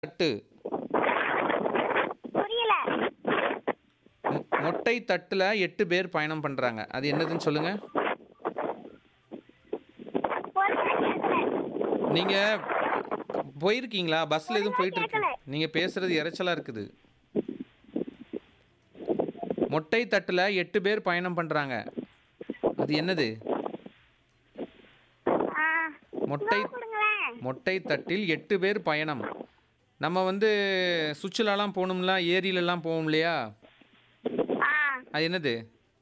தட்டு புரியல மொ- மொட்டை தட்டுல எட்டு பேர் பயணம் பண்றாங்க அது என்னதுன்னு சொல்லுங்க பொறுமையா கேட்கல. நீங்க போயிருக்கீங்களா பஸ்ல எதுவும் போயிட்டு இருக்கு கேட்கல. நீங்க பேசுறது இரைச்சலா இருக்குது மொட்டை தட்டுல எட்டு பேர் பயணம் பண்றாங்க அது என்னது ஆ, மொட்டை இன்னொரு கொடுங்களேன். மொட்டை தட்டில் எட்டு பேர் பயணம் நம்ம வந்து சுற்றுலாலாம் போகணும்ல ஏரியிலலாம் போவோம் இல்லையா ஆ, அது என்னது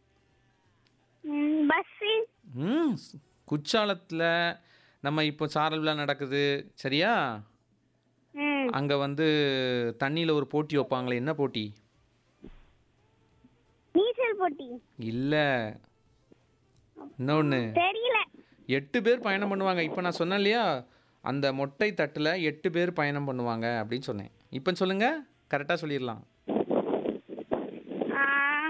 ம், பஸ்ஸு ம் குற்றாலத்தில் நம்ம இப்போ சாரல் விழா நடக்குது சரியா ம், அங்கே வந்து தண்ணியில் ஒரு போட்டி வைப்பாங்களே என்ன போட்டி நீச்சல் போட்டி இல்லை இன்னொன்று தெரியல எட்டு பேர் பயணம் பண்ணுவாங்க இப்போ நான் சொன்னேன் இல்லையா அந்த மொட்டை தட்டில் எட்டு பேர் பயணம் பண்ணுவாங்க அப்படின்னு சொன்னேன் இப்போ சொல்லுங்கள் கரெக்டாக சொல்லிடலாம் ஆ,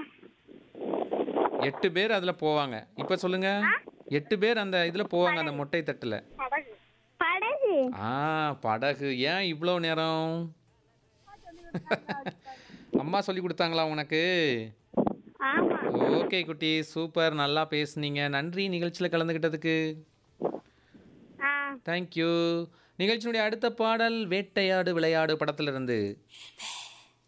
எட்டு பேர் அதில் போவாங்க இப்போ சொல்லுங்கள் எட்டு பேர் அந்த இதில் போவாங்க அந்த மொட்டை தட்டில் படகு படகு ஆ படகு ஏன் இவ்வளோ நேரம் அம்மா சொல்லி கொடுத்தாங்களா உனக்கு ஆமா ஓகே குட்டி சூப்பர் நல்லா பேசுனீங்க நன்றி நிகழ்ச்சியில் கலந்துக்கிட்டதுக்கு ஆ தேங்க்யூ நிகழ்ச்சியினுடைய அடுத்த பாடல் வேட்டையாடு விளையாடு படத்திலிருந்து